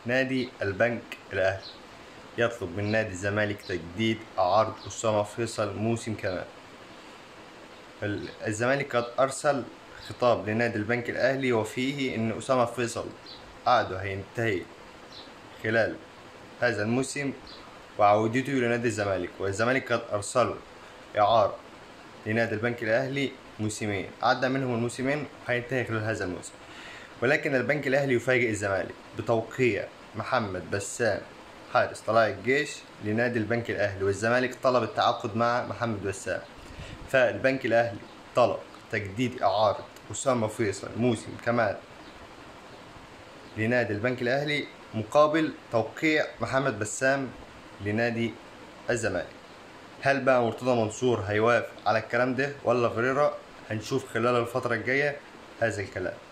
نادي البنك الأهلي يطلب من نادي الزمالك تجديد عرض أسامة فيصل موسم كمان ال- الزمالك قد أرسل خطاب لنادي البنك الأهلي وفيه إن أسامة فيصل عقده هينتهي خلال هذا الموسم وعودته لنادي الزمالك والزمالك قد أرسل إعارة لنادي البنك الأهلي موسمين عدى منهم الموسمين وهينتهي خلال هذا الموسم ولكن البنك الأهلي يفاجئ الزمالك بتوقيع محمد بسام حارس طلائع الجيش لنادي البنك الأهلي والزمالك طلب التعاقد مع محمد بسام فالبنك الأهلي طلب تجديد إعارة أسامة فيصل موسم كمان لنادي البنك الأهلي مقابل توقيع محمد بسام لنادي الزمالك هل بقى مرتضى منصور هيوافق على الكلام ده ولا فيريرا هنشوف خلال الفترة الجاية هذا الكلام